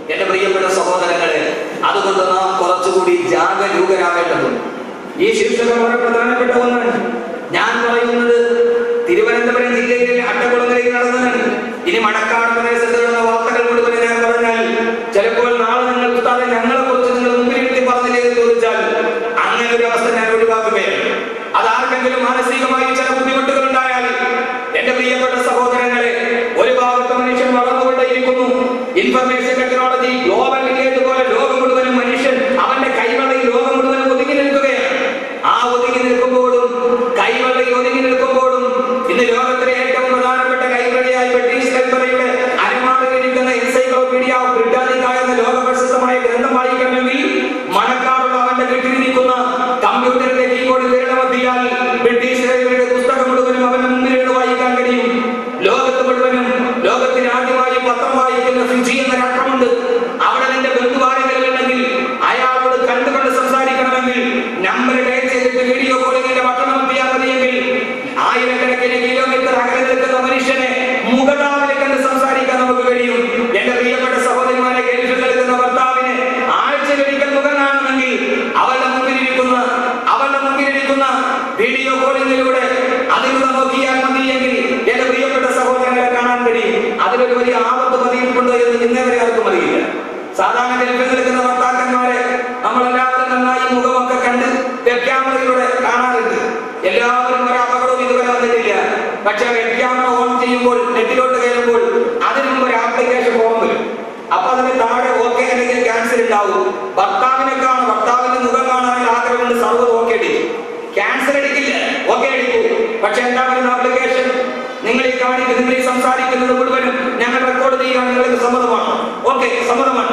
എന്റെ പ്രിയപ്പെട്ട സഹോദരങ്ങളെ അതുകൊണ്ട് നാം കുറച്ചുകൂടി ജാഗരൂകരാകേണ്ടതുണ്ട് ഈ ശീർഷകം വളരെ പ്രധാനപ്പെട്ട ഒന്നാണ് ഞാൻ പറയുന്നത് തിരുവനന്തപുരം ജില്ലയിലെ അട്ടകുളങ്ങരയിൽ നടന്നതാണ് ഇനി മണക്കാട് പ്രദേശത്ത് നടന്ന വാർത്തകൾ മുഴുവൻ ഞാൻ പറഞ്ഞാൽ ചിലപ്പോൾ നാളെ നിങ്ങൾ ഉസ്താദെ ഞങ്ങളെ കുറിച്ച് നിങ്ങൾ മുമ്പിലിരുത്തി പറഞ്ഞില്ലേ എന്ന് ചോദിച്ചാൽ അങ്ങനെ ഒരു അവസ്ഥ ഞാൻ ഒഴിവാക്കുകയാണ് അത് ആർക്കെങ്കിലും മാനസികമായി ചില ബുദ്ധിമുട്ടുകൾ ഉണ്ടായാൽ എന്റെ പ്രിയപ്പെട്ട സഹോദരങ്ങളെ ഒരു ഭാഗത്ത് മനുഷ്യൻ വളർന്നുകൊണ്ടേയിരിക്കുന്നു ഇൻഫർമേഷൻ ടെക്നോളജി ഗ്ലോബൽ വില്ലേജ് പോലെ ലോകം മുഴുവനും മനുഷ്യൻ അവന്റെ കൈവളയിൽ ലോകം മുഴുവനും ഒതുങ്ങി നിൽക്കുകയാണ് ആ ഒതുങ്ങി നിൽക്കുമ്പോഴും കൈവളയിൽ ഒതുങ്ങി നിൽക്കുമ്പോഴും ഇന്ന് ലോകത്തിലെ ഏറ്റവും പ്രധാനപ്പെട്ട ലൈബ്രറിയായി ബ്രിട്ടീഷ് ലൈബ്രറിയുടെ അരമാറിയിരിക്കുന്ന എൻസൈക്ലോപീഡിയ ബ്രിട്ടാനിക്ക എന്ന ലോക പ്രശസ്തമായ ഗ്രന്ഥം വായിക്കണമെങ്കിൽ മണക്കാടുള്ള അവന്റെ വീട്ടിലിരിക്കുന്ന കമ്പ്യൂട്ടറിന്റെ കീബോർഡിൽ വിരളമത്തിയാൽ ബ്രിട്ടീഷ് ലൈബ്രറിയുടെ പുസ്തകം മുഴുവനും അവന്റെ മുമ്പിലിരുന്ന് വായിക്കാൻ കഴിയും ലോകത്ത് മുഴുവനും ലോകത്തിന് ആദ്യമായി പത്രം വായിക്കുന്ന ഫിജി എന്ന രാഷ്ട്രമുണ്ട് അവിടെ നിന്റെ ബന്ധു ആരെങ്കിലും ഉണ്ടെങ്കിൽ അയാളോട് കണ്ടുകൊണ്ട് സംസാരിക്കണമെങ്കിൽ നമ്പർ ഡയൽ ചെയ്തിട്ട് വീഡിയോ കോളിങ്ങിന്റെ ബട്ടൺ അമർത്തിയാൽ മതിയെങ്കിൽ ആയിരക്കണക്കിന് കിലോമീറ്റർ അകലെ നിൽക്കുന്ന മനുഷ്യനെ മുഖതാവിലെ കണ്ട് സംസാരിക്കാൻ നമുക്ക് കഴിയും എന്റെ പ്രിയപ്പെട്ട സഹോദരിമാരെ ഗൾഫിൽ നിൽക്കുന്ന ഭർത്താവിനെ ആഴ്ചയിലൊരിക്കൽ മുഖം കാണണമെങ്കിൽ അവളുടെ മുമ്പിലിരിക്കുന്ന അവളുടെ മുമ്പിലിരിക്കുന്ന വീഡിയോ കോളിങ്ങിലൂടെ അതിലൂടെ നോക്കിയാൽ മതിയെങ്കിൽ എന്റെ പ്രിയപ്പെട്ട സഹോദരങ്ങളെ കാണാൻ കഴിയും അതിലൊരു വലിയ ആപത്ത് പതിയിട്ടുണ്ടോ എന്ന് ഇന്നേ വരെ ആർക്കും അറിയില്ല സാധാരണ ഗൾഫിൽ നിൽക്കുന്ന ഭർത്താക്കന്മാരെ നമ്മളെല്ലാവരും നന്നായി മുഖമൊക്കെ കണ്ട് വെബ് ക്യാമറയിലൂടെ കാണാറുണ്ട് എല്ലാവരും ഒരു അപകടവും ഇതുവരെ വന്നിട്ടില്ല പക്ഷെ വെബ് ക്യാമറ ഓൺ ചെയ്യുമ്പോൾ നെറ്റിലോട്ട് കയറുമ്പോൾ അതിന് മുമ്പ് ഒരു ആപ്ലിക്കേഷൻ ഫോം വരും അപ്പൊ അതിന് താഴെ ഓക്കെ അല്ലെങ്കിൽ ക്യാൻസൽ ഉണ്ടാവും ഭർത്താവിനെ കാണും ഭർത്താവിന്റെ മുഖം കാണാനുള്ള ആഗ്രഹമുണ്ട് സർവ്വത് ഓക്കെ അടിക്കും ക്യാൻസൽ അടിക്കില്ല ഓക്കെ അടിക്കൂ പക്ഷെ എന്താ പറയുന്ന ആപ്ലിക്കേഷൻ നിങ്ങൾ ഈ കാണിക്കുന്നത് നിങ്ങൾ ഈ സംസാരിക്കുന്നത് മുഴുവനും ഞങ്ങൾ റെക്കോർഡ് ചെയ്യാൻ നിങ്ങൾക്ക് സമ്മതമാണ് ഓക്കെ സമ്മതമാണ്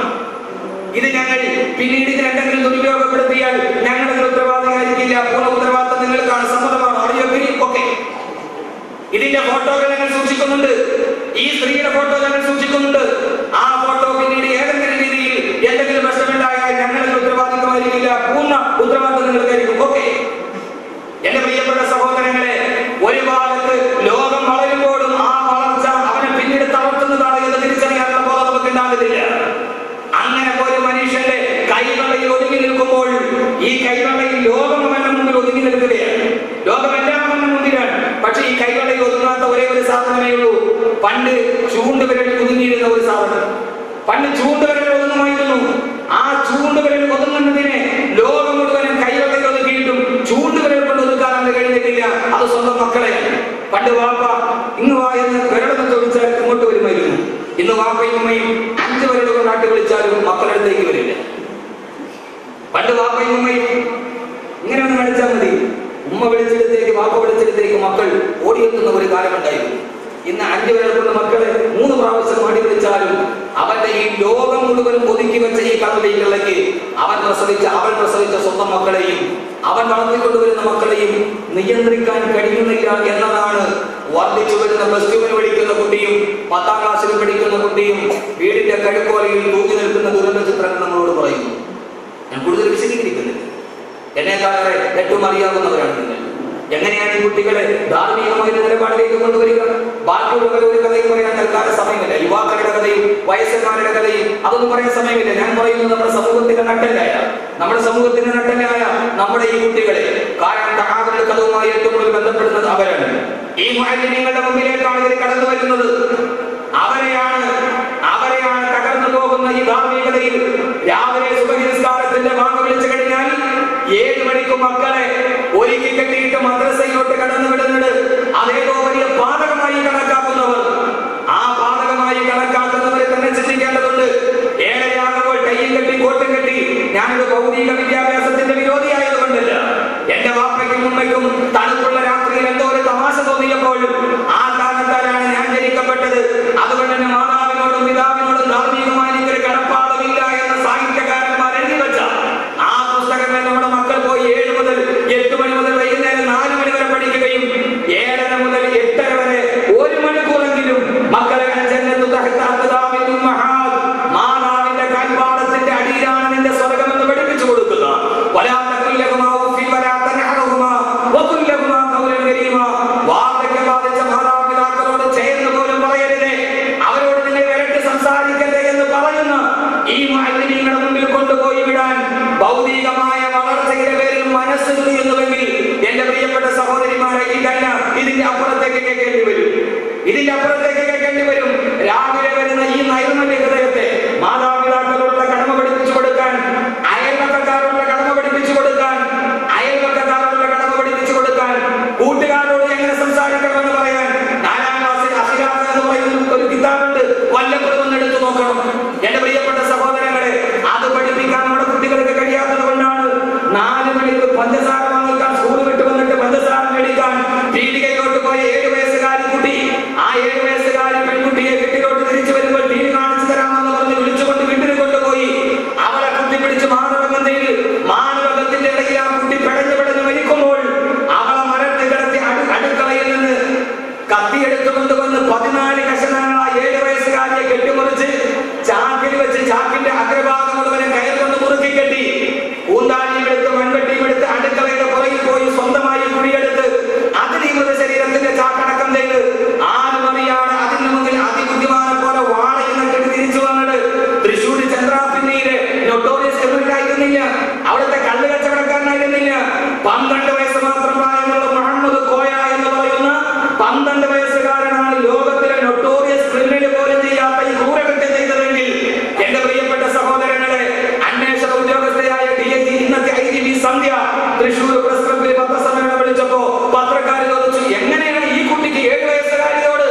ഇത് ഞങ്ങൾ പിന്നീട് ഇത് എന്തെങ്കിലും ദുരുപയോഗപ്പെടുത്തിയാൽ ഞങ്ങൾ ഇതിന് ഉത്തരവാദിയായിരിക്കില്ല പൂർണ്ണ ഉത്തരവാദിത്തം നിങ്ങൾക്കാണ് സമ്മതമാണ് അറിയോ ഓക്കെ ഇതിന്റെ ഫോട്ടോകൾ ഞങ്ങൾ സൂക്ഷിക്കുന്നുണ്ട് ഈ സ്ത്രീയുടെ ഫോട്ടോ ഞങ്ങൾ സൂക്ഷിക്കുന്നുണ്ട് ആ ഫോട്ടോ പിന്നീട് ഏതെങ്കിലും രീതിയിൽ എന്തെങ്കിലും പ്രശ്നമുണ്ടായാൽ ഞങ്ങൾ ഇതിന് ഉത്തരവാദിത്തമായിരിക്കില്ല പൂർണ്ണ ഉത്തരവാദിത്തം നിങ്ങൾക്കായിരിക്കും ഓക്കെ എന്റെ പ്രിയപ്പെട്ട സഹോദരങ്ങളെ ഒരു ഭാഗത്ത് ലോകം വളരുമ്പോഴും ആ വളർച്ച അവനെ പിന്നീട് തളർത്തുന്നതാണ് എന്ന് തിരിച്ചറിയാനുള്ള ബോധം നമുക്ക് ഉണ്ടാകുന്നില്ല അങ്ങനെ ഒരു മനുഷ്യന്റെ കൈവെള്ളയിൽ ഒതുങ്ങി നിൽക്കുമ്പോൾ ഈ കൈവെള്ളയിൽ ലോകം അവന്റെ മുമ്പിൽ ഒതുങ്ങി നിൽക്കുകയാണ് ലോകം എല്ലാം അവന്റെ മുമ്പിലാണ് പക്ഷെ ഈ കൈവെള്ളയിൽ ഒതുങ്ങാത്ത ഒരേ ഒരു സാധനമേ ഉള്ളൂ പണ്ട് ചൂണ്ടുവിരലിൽ ഒതുങ്ങിയിരുന്ന ഒരു സാധനം പണ്ട് ചൂണ്ടുവിരലിൽ ഒതുങ്ങുമായിരുന്നു ആ ചൂണ്ടുവിരൽ ഒതുങ്ങുന്നതിനെ ലോകം മുഴുവനും കൈവെള്ളയിൽ ഒതുക്കിയിട്ടും ചൂണ്ടുവിരൽ കൊണ്ട് ഒതുക്കാൻ അവന് കഴിഞ്ഞിട്ടില്ല അത് സ്വന്തം മക്കളെ പണ്ട് വാപ്പ ഇന്ന് വാ എന്ന് വിരളെന്ന് ചോദിച്ചാൽ ഇങ്ങോട്ട് വരുമായിരുന്നു ഇന്ന് വാപ്പയും ഉമ്മയും അഞ്ച് വിരലുകൾ നാട്ടി വിളിച്ചാലും മക്കളടുത്തേക്ക് വരില്ല പണ്ട് വാപ്പയും ഉമ്മയും ഇങ്ങനെ ഒന്ന് കളിച്ചാൽ മതി ഉമ്മ വിളിച്ചിടത്തേക്ക് വാപ്പ വിളിച്ചിടത്തേക്ക് മക്കൾ ഓടിയെത്തുന്ന ഒരു കാലമുണ്ടായിരുന്നു ഇന്ന് അഞ്ചു പേർക്കുള്ള മക്കളെ മൂന്ന് പ്രാവശ്യം മാടി വിളിച്ചാലും അവന്റെ ഈ ലോകം മുഴുവനും ഒതുക്കി വെച്ച ഈ കടലിലേക്ക് അവൻ പ്രസവിച്ച അവൻ പ്രസവിച്ച സ്വന്തം മക്കളെയും അവൻ വളർത്തിക്കൊണ്ടുവരുന്ന മക്കളെയും നിയന്ത്രിക്കാൻ കഴിയുന്നില്ല എന്നതാണ് വർദ്ധിച്ചു വരുന്ന പ്ലസ് ടുവിന് പഠിക്കുന്ന കുട്ടിയും പത്താം ക്ലാസ്സിൽ പഠിക്കുന്ന കുട്ടിയും വീടിന്റെ കഴുക്കോലയിൽ തൂക്കി നിൽക്കുന്ന ദുരന്ത ചിത്രങ്ങൾ നമ്മളോട് പറയുന്നു ഞാൻ കൂടുതൽ വിശദീകരിക്കുന്നില്ല എന്നെക്കാളെ ഏറ്റവും അറിയാവുന്നവരാണ് നിങ്ങൾ എങ്ങനെയാണ് ഈ കുട്ടികളെ ധാർമ്മികമായ ഒരു നിലപാടിലേക്ക് കൊണ്ടുവരിക ബാക്കിയുള്ളവരെ ഒരു കഥയും പറയാൻ തൽക്കാല സമയമില്ല യുവാക്കളുടെ കഥയും വയസ്സന്മാരുടെ കഥയും അതൊന്നും പറയാൻ സമയമില്ല ഞാൻ പറയുന്നത് നമ്മുടെ സമൂഹത്തിന്റെ നട്ടലായ നമ്മുടെ സമൂഹത്തിന്റെ നട്ടലായ നമ്മുടെ ഈ കുട്ടികളെ കാരണം തഹാബിന്റെ കഥവുമായി ഏറ്റവും കൂടുതൽ ബന്ധപ്പെടുന്നത് അവരാണ് ഈ മാലിന്യങ്ങളുടെ മുമ്പിലേക്കാണ് ഇവർ കടന്നു വരുന്നത് അവരെയാണ് അവരെയാണ് തകർന്നു പോകുന്ന ഈ ധാർമ്മികതയിൽ രാവിലെ സുബഹിസ്കാരത്തിന്റെ വാങ്ങ വിളിച്ചു കഴിഞ്ഞാൽ ഏഴ് മണിക്ക് മക്കളെ ഒരുക്കി കെട്ടിയിട്ട് മദ്രസയിലോട്ട് കടന്നു വിടുന്നത് അതേതോ വലിയ പാതകമായി കണക്കാക്കുന്നവർ ആ പാതകമായി കണക്കാക്കുന്നവരെ തന്നെ ചിന്തിക്കേണ്ടതുണ്ട് ഏഴരയാകുമ്പോൾ കയ്യിൽ കെട്ടി കോട്ടും കെട്ടി ഞാനൊരു ഭൗതിക വിദ്യാഭ്യാസത്തിന്റെ വിരോധിയായതുകൊണ്ടല്ല എന്റെ വാപ്പയ്ക്കും ഉമ്മയ്ക്കും തണുപ്പുള്ള രാത്രിയിൽ എന്തോ ഒരു തമാശ തോന്നിയപ്പോൾ ആ കാരണത്താലാണ് ഞാൻ ജനിക്കപ്പെട്ടത് അതുകൊണ്ട് തന്നെ മാതാവിനോടും പിതാവിനോടും ധാർമ്മികമായി എനിക്കൊരു കടപ്പാടുമില്ല എന്ന സാഹിത്യകാരന്മാർ എഴുതി വെച്ച ആ പുസ്തകങ്ങൾ നമ്മുടെ മക്കൾ പോയി ഏഴ് മുതൽ എട്ട് ഈ മാലിന്യങ്ങളുടെ മുമ്പിൽ കൊണ്ടുപോയി വിടാൻ ഭൗതികമായ വളർച്ചയുടെ പേരിൽ മനസ്സ് ചെയ്യുന്നുവെങ്കിൽ എന്റെ പ്രിയപ്പെട്ട സഹോദരിമാരെ ഇതല്ല ഇതിന്റെ അപ്പുറത്തേക്ക് കേൾക്കേണ്ടി വരും ഇതിന്റെ അപ്പുറത്തേക്ക് കേൾക്കേണ്ടി വരും രാവിലെ വരുന്ന ഈ നൈർമല്യ ഹൃദയത്തെ മാതാപിതാക്കളോടുള്ള കടമ പഠിപ്പിച്ചു കൊടുക്കാൻ അയൽവക്കക്കാരോടുള്ള കടമ പഠിപ്പിച്ചു കൊടുക്കാൻ അയൽവക്കക്കാരോടുള്ള കടമ പഠിപ്പിച്ചു കൊടുക്കാൻ കൂട്ടുകാരോട് എങ്ങനെ സംസാരിക്കണമെന്ന് പറയാൻ നാലാം ക്ലാസ്സിൽ അഖിലാഖ് എന്ന് പറയുന്ന ഒരു കിതാബുണ്ട് വല്ലപ്പോഴും ഒന്ന് എടുത്തു നോക്കണം എന്റെ പ്രിയപ്പെട്ട സഹോദരങ്ങളെ അത് പഠിപ്പിക്കാൻ നമ്മുടെ കുട്ടികൾക്ക് കഴിയാത്തത് കൊണ്ടാണ് നാല് മണിക്ക് പഞ്ചസാര വാങ്ങിക്കാൻ സ്കൂൾ വിട്ട് വന്നിട്ട് പഞ്ചസാര മേടിക്കാൻ പീടികയിലോട്ട് പോയ ഏഴ് വയസ്സുകാരി കുട്ടി ആ ഏഴ് വയസ്സുകാരി പെൺകുട്ടിയെ വീട്ടിലോട്ട് തിരിച്ചു വരുമ്പോൾ ടി വി കാണിച്ചു തരാമെന്ന് പറഞ്ഞ് വിളിച്ചുകൊണ്ട് വീട്ടിൽ കൊണ്ടുപോയി അവളെ കുത്തിപ്പിടിച്ച് മാനവഗന്ധയിൽ മാനവഗത്തിന്റെ ഇടയിൽ ആ കുട്ടി പിടഞ്ഞു പിടഞ്ഞു മരിക്കുമ്പോൾ അവളെ മരത്തിൽ കിടത്തി അടു- അടുക്കളയിൽ നിന്ന് കത്തിയെടുത്തു കൊണ്ടുവന്ന് പതിനാല് കഷണങ്ങളായി ഏഴ് വയസ്സുകാരിയെ കെട്ടിമുറിച്ച് ചാക്കിൽ വെച്ച് ചാക്കിന്റെ അഗ്രഭാഗം മുഴുവനും കയർ കൊണ്ട് മുറുക്കി കെട്ടി ഊന്താനിയും എടുത്ത് മൺവെട്ടിയും എടുത്ത് അടുക്കളയുടെ പുറകിൽ പോയി സ്വന്തമായി കുടിയെടുത്ത് അതിൽ ഈ മൃതശരീരത്തിന്റെ ചാക്കടക്കം ചെയ്ത് ആരും അറിയാതെ അതിന് മുന്നിൽ അതിബുദ്ധിമാനെ പോലെ വാളയിൽ നട്ടിട്ട് തിരിച്ചു വന്നത് തൃശ്ശൂർ ചന്ദ്രാപിന്നിയിലെ നൊട്ടോറിയസ് എമിറായിരുന്നില്ല അവിടുത്തെ കള്ളു കച്ചവടക്കാരനായിരുന്നില്ല പന്ത്രണ്ട് വയസ്സ് മാത്രം പ്രായമുള്ള മുഹമ്മദ് കോയ എന്ന് പറയുന്ന പന്ത്രണ്ട് വയസ്സുകാരനാണ് ലോകത്തിലെ നൊട്ടോറിയസ് ക്രിമിനൽ പോലും ചെയ്യാത്ത ഈ ക്രൂരകൃത്യം ചെയ്തതെങ്കിൽ എന്റെ പ്രിയപ്പെട്ട സഹോദരങ്ങളെ അന്വേഷണ ഉദ്യോഗസ്ഥയായ ഡി ഐ ജി ഇന്നത്തെ I G B Sandhya Thrissur press ക്ലബിൽ പത്രസമ്മേളനം വിളിച്ചപ്പോ പത്രക്കാർ ചോദിച്ചു എങ്ങനെയാണ് ഈ കുട്ടിക്ക് ഏഴ് വയസ്സുകാരിയോട്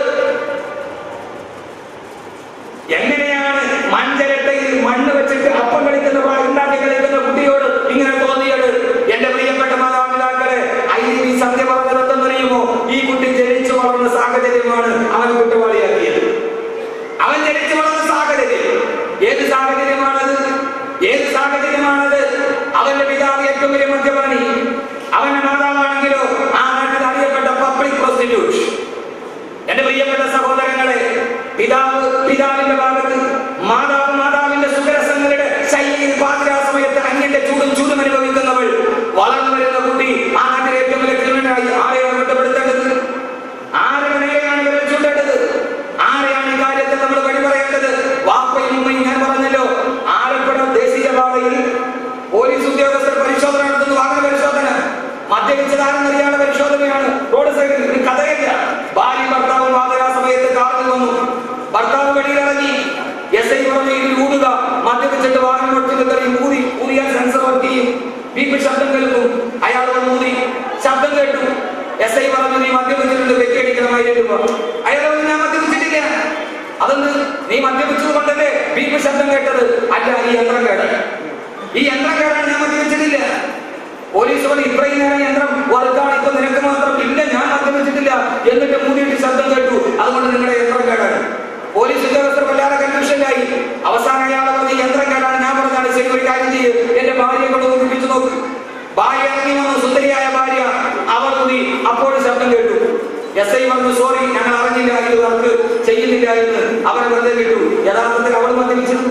എങ്ങനെയാണ് മഞ്ചരട്ടയിൽ മണ്ണ് വെച്ചിട്ട് അപ്പം കളിക്കുന്ന പ്രാ- ഉണ്ടാക്കി കളിക്കുന്ന കുട്ടിയോട് ഇങ്ങനെ തോന്നിയത് എന്റെ പ്രിയപ്പെട്ട മാതാപിതാക്കളെ ഐ ബി സന്ധ്യ പറഞ്ഞതെന്നറിയുമോ ഈ കുട്ടി ജനിച്ചു വളർന്ന സാഹചര്യമാണ് അവൻ കുറ്റവാളിയാക്കിയത് അവൻ ജനിച്ചു വളർന്ന സാഹചര്യം ഏത് സാഹചര്യമാണത് ഏത് സാഹചര്യമാണത് അവന്റെ പിതാവ് ഏറ്റവും വലിയ മദ്യപാനി അവന്റെ മാതാവാണെങ്കിലോ ആ നാട്ടിൽ അറിയപ്പെട്ട പബ്ലിക് പ്രോസ്റ്റിറ്റ്യൂട്ട് എന്റെ പ്രിയപ്പെട്ട സഹോദരങ്ങളെ പിതാവ് പിതാവിന്റെ ഭാഗത്ത് മാതാവ് മാതാവിന്റെ സുഖരസങ്ങളുടെ ശൈലിയിൽ പാതിരാ സമയത്ത് അന്യന്റെ ചൂടും ചൂടും അനുഭവിക്കുന്നവൾ വളർന്നു വരുന്ന കുട്ടി ആ നാട്ടിലെ ഏറ്റവും വലിയ ക്രിമിനലായി ആരെയാണ് കുറ്റപ്പെടുത്തേണ്ടത് ആരുടെ നേരെയാണ് വിരൽ ചൂണ്ടേണ്ടത് ആരെയാണ് ഈ കാര്യത്തിൽ നമ്മൾ വഴി പറയേണ്ടത് വാപ്പയും ഉമ്മയും ഞാൻ പറഞ്ഞല്ലോ ആലപ്പുഴ ദേശീയപാതയിൽ പോലീസ് ഉദ്യോഗസ്ഥർ പരിശോധന നടത്തുന്നു വാഹന പരിശോധന മദ്യപിച്ചതാണെന്നറിയാനുള്ള പരിശോധനയാണ് റോഡ് സൈഡിൽ ഒരു കഥയില്ല ഭാര്യ ഭർത്താവും വാതരാ സമയത്ത് കാറിൽ വന്നു ഭർത്താവ് വെളിയിലിറങ്ങി എസ് ഐ പറഞ്ഞു ഇതിൽ ഊതുക മദ്യപിച്ചിട്ട് വാഹനം ഓടിച്ചിട്ട് തെറിയും ഊതി ഊതിയാൽ സെൻസർ വർക്ക് ചെയ്യും ബീപ്പ് ശബ്ദം കേൾക്കും അയാൾ വന്ന് ഊതി ശബ്ദം കേട്ടു എസ് ഐ പറഞ്ഞു നീ മദ്യപിച്ചിട്ടുണ്ട് വെറ്റിയടിക്കണമായിരുന്നു അയാൾ പറഞ്ഞു ഞാൻ മദ്യപിച്ചിട്ടില്ല അതെന്ത് നീ മദ്യപിച്ചത് കൊണ്ടല്ലേ ബീപ്പ് ശബ്ദം കേട്ടത് അല്ല ഈ യന്ത്രം കേട് ഈ യന്ത്രം കേടാണ് ഞാൻ മദ്യപിച്ചിട്ടില്ല പോലീസ് പറഞ്ഞു ഇത്രയും നേരം യന്ത്രം വർക്കാണ് ഇപ്പൊ നിനക്ക് മാത്രം ഇല്ല ഞാൻ മദ്യപിച്ചിട്ടില്ല എന്നിട്ട് മൂന്നിട്ട് ശബ്ദം കേട്ടു അതുകൊണ്ട് നിങ്ങളുടെ യന്ത്രം കേടാണ് പോലീസ് ഉദ്യോഗസ്ഥർ വല്ലാതെ കൺഫ്യൂഷനിലായി അവസാനം അയാൾ പറഞ്ഞ് യന്ത്രം കേടാണ് ഞാൻ പറഞ്ഞാണ് ശരി ഒരു കാര്യം ചെയ്യും എന്റെ ഭാര്യയെ കൊണ്ട് ഒന്നിപ്പിച്ചു നോക്ക് ഭാര്യ ഇറങ്ങി വന്നു സുന്ദരിയായ ഭാര്യ അവർ കൂടി അപ്പോൾ ശബ്ദം കേട്ടു എസ് ഐ പറഞ്ഞു സോറി ഞങ്ങൾ അറിഞ്ഞില്ല ഇത് വർക്ക് ചെയ്യുന്നില്ല എന്ന് അവരെ വെറുതെ കേട്ടു യഥാർത്ഥത്തിൽ അവൾ മദ്യപിച്ചിരുന്നു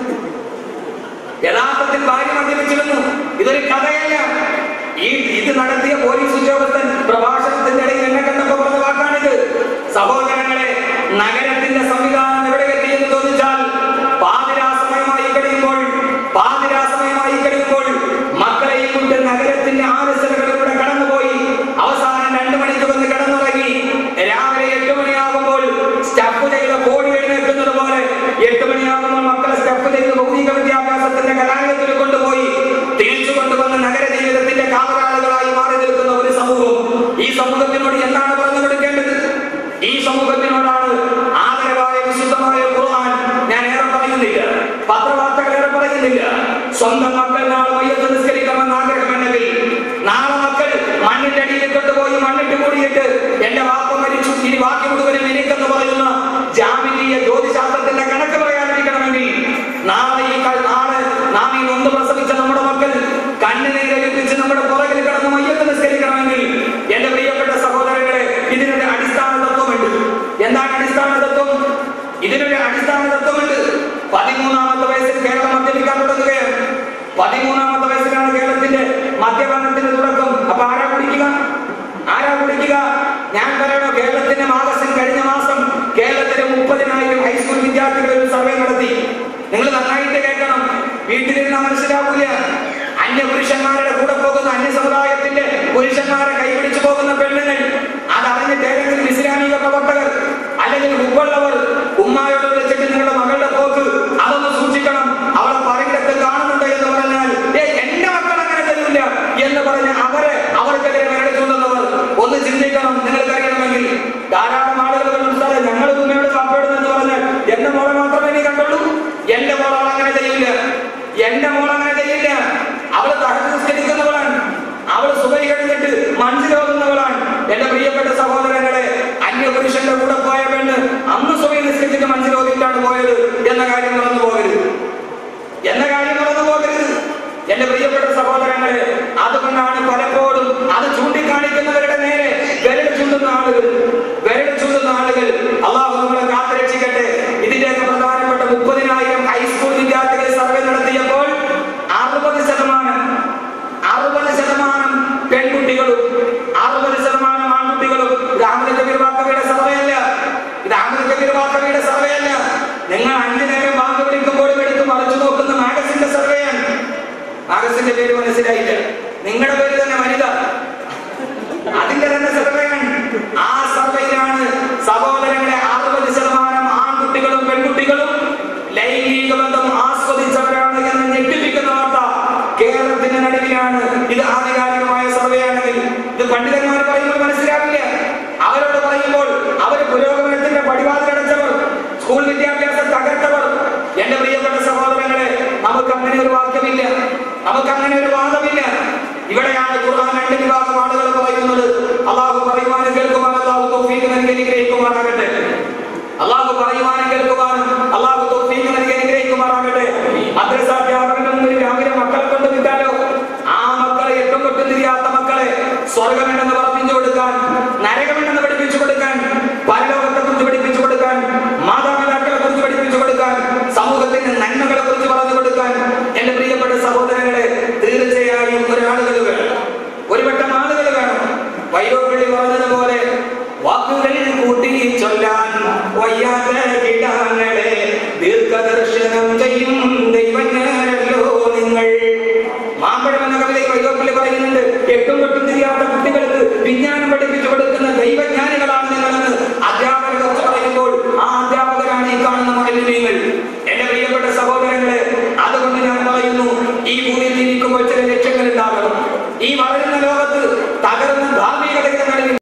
യഥാർത്ഥത്തിൽ ഭാര്യ മദ്യപിച്ചിരുന്നു ഇതൊരു കഥയല്ല ഈ ഇത് നടത്തിയ പോലീസ് ഉദ്യോഗസ്ഥൻ പ്രഭാഷണത്തിന്റെ ഇടയിൽ എന്നെ കണ്ടപ്പോ പറഞ്ഞ വാക്കാണിത് സഹോദരങ്ങളെ നഗരത്തിന്റെ സംവിധാനം എവിടെ എത്തി എന്ന് ചോദിച്ചാൽ പാതിരാ സമയമായി കഴിയുമ്പോൾ പാതിരാ സമയമായി കഴിയുമ്പോൾ മക്കളെയും കൊണ്ട് നഗരത്തിന്റെ ആലസ്യതകളിലൂടെ കടന്നുപോയി അവസാനം രണ്ടു മണിക്ക് വന്ന് കിടന്നുറങ്ങി രാവിലെ എട്ട് മണിയാകുമ്പോൾ സ്റ്റഫ് ചെയ്ത കോടി എഴുന്നേൽക്കുന്നത് പോലെ എട്ട് മണിയാകുമ്പോൾ മക്കളെ സ്റ്റഫ് ചെയ്ത് ഭൗതിക വിദ്യാഭ്യാസത്തിന്റെ കലാലയത്തിൽ കൊണ്ടുപോയി തിരിച്ചു കൊണ്ടുവന്ന് നഗര ജീവിതത്തിന്റെ കാവലാളുകളായി മാറി നിൽക്കുന്ന ഒരു സമൂഹം ഈ സമൂഹത്തിനോട് എന്താണ് പറഞ്ഞു കൊടുക്കേണ്ടത് ഈ സമൂഹത്തിനോടാണ് ആദരവായ വിശുദ്ധമായ ഖുർആൻ ഞാൻ ഏറെ പറയുന്നില്ല പത്രവാർത്തകൾ ഏറെ പറയുന്നില്ല സ്വന്തം മക്കൾ നാളെ മയ്യത്ത് നിസ്കരിക്കണമെന്ന് ആഗ്രഹമുണ്ടെങ്കിൽ നാളെ മക്കൾ മണ്ണിന്റെ അടിയിൽ കൊണ്ടുപോയി മണ്ണിട്ട് കൂടിയിട്ട് എന്റെ വാപ്പ മരിച്ചു ഇനി ബാക്കി മുഴുവനും എനിക്കെന്ന് പറയുന്ന ജാമിതീയ ജ്യോതിശാസ്ത്രത്തിന്റെ കണക്ക് പറയാതിരിക്കണമെങ്കിൽ നാളെ ഈ ക- നാളെ നാം ഈ നൊന്ന് പ്രസവിച്ച നമ്മുടെ മക്കൾ കണ്ണിനീരൊലിപ്പിച്ച് നമ്മുടെ പുറകിൽ കിടന്ന് മയ്യത്ത് നിസ്കരിക്കണമെങ്കിൽ എന്റെ പ്രിയപ്പെട്ട സഹോദരങ്ങളെ ഇതിനൊരു അടിസ്ഥാന തത്വമുണ്ട് എന്താണ് അടിസ്ഥാന തത്വം ഇതിനൊരു അടിസ്ഥാന തത്വമുണ്ട് പതിമൂന്നാമത്തെ വയസ്സിൽ കേരളം മദ്യപിക്കാൻ തുടങ്ങുകയാണ് പതിമൂന്നാമത്തെ വയസ്സിലാണ് കേരളത്തിന്റെ മദ്യപാനത്തിന്റെ തുടക്കം അപ്പൊ ആരാ കുടിക്കുക ആരാ കുടിക്കുക ഞാൻ പറയണോ കേരളത്തിന്റെ മാഗസിൻ കഴിഞ്ഞ മാസം കേരളത്തിലെ മുപ്പതിനായിരം ഹൈസ്കൂൾ വിദ്യാർത്ഥികൾ ഒരു സർവേ നടത്തി നിങ്ങൾ നന്നായിട്ട് കേൾക്കണം വീട്ടിലിരുന്ന മനസ്സിലാവൂല അന്യ പുരുഷന്മാരുടെ കൂടെ പോകുന്ന അന്യ സമുദായത്തിന്റെ പുരുഷന്മാരെ കൈപിടിച്ചു പോകുന്ന പെണ്ണുങ്ങൾ അതറിഞ്ഞിട്ട് ഏതെങ്കിലും ഇസ്ലാമിക പ്രവർത്തകർ അല്ലെങ്കിൽ ഉപ്പുള്ളവർ ഉമ്മായോട് വിളിച്ചിട്ട് നിങ്ങളുടെ മകളുടെ പോക്ക് അതൊന്ന് സൂക്ഷിക്കണം അവളെ പറയിടത്ത് കാണുന്നുണ്ട് എന്ന് പറഞ്ഞാൽ "ഏ, എന്റെ മക്കൾ അങ്ങനെ തരില്ല എന്ന് പറഞ്ഞ് അവരെ അവർക്കെതിരെ മെരടിച്ചുകൊണ്ടുള്ളവർ ഒന്ന് ചിന്തിക്കണം നിങ്ങൾക്കറിയണമെങ്കിൽ ധാരാളം ആളുകൾ കണ്ടു സാറേ ഞങ്ങൾ ഉമ്മയോട് കാപ്പെടുന്നു പറഞ്ഞാൽ എന്റെ മോളെ മാത്രമേ നീ കണ്ടുള്ളൂ എന്റെ മോൾ അവൾ അങ്ങനെ ചെയ്യില്ല എന്റെ മോൾ അങ്ങനെ ചെയ്യില്ല അവള് തഹജ് നിസ്കരിക്കുന്നവളാണ് അവൾ സുബൈ കഴിഞ്ഞിട്ട് മനസ്സിലാകുന്നവളാണ് എന്റെ പ്രിയപ്പെട്ട സഹോദരങ്ങളെ അന്യ പുരുഷന്റെ കൂടെ പോയ പെണ്ണ് അന്ന് സുബൈ നിസ്കരിച്ചിട്ട് മനസ്സിലോതിയിട്ടാണ് പോയത് എന്ന കാര്യം മറന്നു പോകരുത് എന്ന കാര്യം മറന്നു പോകരുത് എന്റെ പ്രിയപ്പെട്ട സഹോദരങ്ങളെ അതുകൊണ്ടാണ് പലപ്പോഴും അത് ചൂണ്ടിക്കാണിക്കുന്നവരുടെ നേരെ വിരൽ ചൂണ്ടുന്ന ആളുകൾ വിരൽ ചൂണ്ടുന്ന ആളുകൾ അള്ളാഹു നമ്മളെ കാത്തുരക്ഷിക്കട്ടെ ഇതിന്റെയൊക്കെ പ്രധാനപ്പെട്ട മുപ്പതിനായിരം ഹൈസ്കൂൾ വിദ്യാർത്ഥികൾ സർവേ നടത്തിയപ്പോൾ അറുപത് ശതമാനം അറുപത് ശതമാനം പെൺകുട്ടികളും അറുപത് ശതമാനം ആൺകുട്ടികളും ഇത് അഹമ്മദ് കബീർ വാക്കവിയുടെ സർവേ അല്ല ഇത് അഹമ്മദ് കബീർ വാക്കവിയുടെ സർവേ അല്ല നിങ്ങൾ അഞ്ചു നേരം വാക്ക് വിളിക്കുമ്പോഴും എടുത്ത് മറിച്ചു നോക്കുന്ന മാഗസിന്റെ സർവേയാണ് മാഗസിന്റെ പേര് മനസ്സിലായില്ല നിങ്ങളുടെ പേര് തന്നെ വനിത അതിന്റെ തന്നെ സർവേയാണ് ആ സർവേയിലാണ് സഹോദരങ്ങളെ അറുപത് ശതമാനം ആൺകുട്ടികളും പെൺകുട്ടികളും ലൈംഗിക ബന്ധം ആസ്വദിച്ചവരാണ് എന്ന് ഞെട്ടിപ്പിക്കുന്ന വാർത്ത കേരളത്തിന്റെ നടുവിലാണ് ഇത് ആധികാരികമായ സർവേ ആണെങ്കിൽ ഇത് പണ്ഡിതന്മാർ പറയുമ്പോൾ മനസ്സിലാവില്ല അവരോട് പറയുമ്പോൾ അവർ പുരോഗമനത്തിന്റെ പടിവാതിലടച്ചവർ സ്കൂൾ വിദ്യാഭ്യാസം തകർത്തവർ എന്റെ പ്രിയപ്പെട്ട സഹോദരങ്ങളെ നമുക്ക് അങ്ങനെ ഒരു വാക്യമില്ല നമുക്ക് അങ്ങനെ ഒരു വാദമില്ല ഇവിടെയാണ് ഖുർആൻ രണ്ട് വിഭാഗം ആളുകൾ പറയുന്നത് അള്ളാഹു പറയുവാനും കേൾക്കുവാൻ അള്ളാഹു തൗഫീഖ് നൽകി അനുഗ്രഹിക്കുമാറാകട്ടെ അള്ളാഹു പറയുവാനും കേൾക്കുവാനും അള്ളാഹു തൗഫീഖ് നൽകി അനുഗ്രഹിക്കുമാറാകട്ടെ മദ്രസ അധ്യാപകന്റെ മുമ്പിൽ രാവിലെ മക്കളെ കൊണ്ട് വിട്ടാലോ ആ മക്കളെ എട്ടും തൊട്ടും തിരിയാത്ത മക്കളെ സ്വർഗമെന്ന് പറപ്പിച്ചു കൊടുക്കാൻ നരകമെന്ന് പഠിപ്പിച്ചു കൊടുക്കാൻ പരലോകത്തെ കുറിച്ച് പഠിപ്പിച്ചു കൊടുക്കാൻ മാതാപിതാക്കളെ കുറിച്ച് പഠിപ്പിച്ചു കൊടുക്കാൻ സമൂഹത്തിന്റെ നന്മകളെ കുറിച്ച് പറഞ്ഞു കൊടുക്കാൻ എന്റെ പ്രിയപ്പെട്ട സഹോദരങ്ങളെ തീർച്ചയായും ഒരാളുകൾ വേണം ഒരു വട്ടം ആളുകൾ വേണം വൈരോപ്പിള്ളി പറഞ്ഞതുപോലെ വാക്കുകൾ കൂട്ടി ചൊല്ലാൻ വയ്യാത്ത കിടാങ്ങളെ ദീർഘദർശനം ചെയ്യും ദൈവജ്ഞരല്ലോ നിങ്ങൾ മാമ്പഴം എന്ന കവിതയിൽ വൈലോപ്പിള്ളി പറയുന്നുണ്ട് എട്ടും തൊട്ടും തിരിയാത്ത കുട്ടികൾക്ക് വിജ്ഞാനം പഠിപ്പിച്ചു കൊടുക്കുന്ന ദൈവജ്ഞാനി